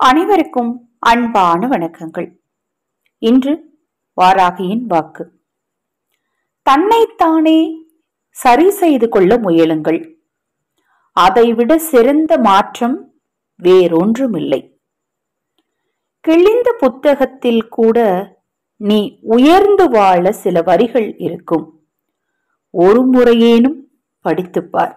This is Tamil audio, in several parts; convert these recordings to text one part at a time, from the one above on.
அனைவருக்கும் அன்பான வணக்கங்கள் இன்று வாராகியின் வாக்கு தன்னைத்தானே சரி செய்து கொள்ள முயலுங்கள் அதைவிட சிறந்த மாற்றம் வேறொன்றுமில்லை கிழிந்த புத்தகத்தில் கூட நீ உயர்ந்து வாழ சில வரிகள் இருக்கும் ஒரு முறையேனும் படித்துப் பார்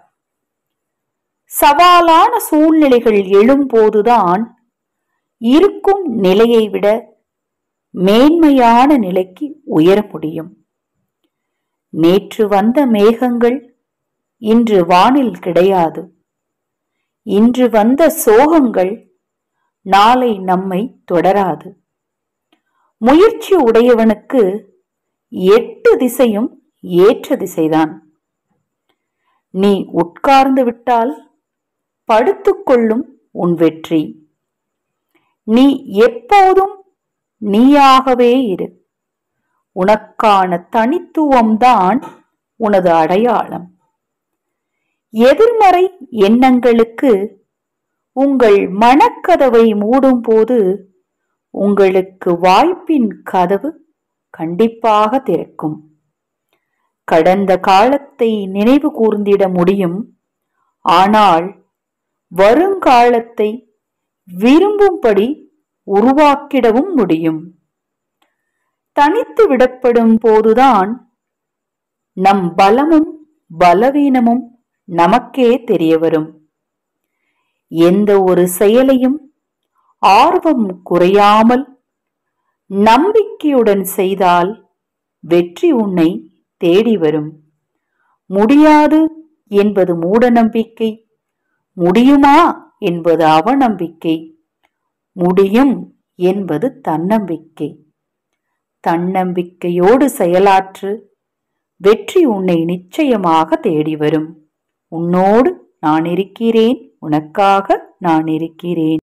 சவாலான சூழ்நிலைகள் எழும்போதுதான் இருக்கும் நிலையை விட மேன்மையான நிலைக்கு உயர முடியும் நேற்று வந்த மேகங்கள் இன்று வானில் கிடையாது இன்று வந்த சோகங்கள் நாளை நம்மை தொடராது முயற்சி உடையவனுக்கு எட்டு திசையும் ஏற்ற திசைதான் நீ உட்கார்ந்து விட்டால் படுத்துக்கொள்ளும் உன் வெற்றி நீ எப்போதும் நீயாகவே இரு உனக்கான தனித்துவம்தான் உனது அடையாளம் எதிர்மறை எண்ணங்களுக்கு உங்கள் மனக்கதவை மூடும்போது உங்களுக்கு வாய்ப்பின் கதவு கண்டிப்பாக திறக்கும் கடந்த காலத்தை நினைவு கூர்ந்திட முடியும் ஆனால் வருங்காலத்தை விரும்பும்படி உருவாக்கிடவும் முடியும் தனித்து விடப்படும் போதுதான் நம் பலமும் பலவீனமும் நமக்கே தெரிய வரும் எந்த ஒரு செயலையும் ஆர்வம் குறையாமல் நம்பிக்கையுடன் செய்தால் வெற்றி உன்னை தேடி வரும் முடியாது என்பது மூடநம்பிக்கை முடியுமா என்பது அவநம்பிக்கை முடியும் என்பது தன்னம்பிக்கை தன்னம்பிக்கையோடு செயலாற்று வெற்றி உன்னை நிச்சயமாக தேடி வரும் உன்னோடு நான் இருக்கிறேன் உனக்காக நான் இருக்கிறேன்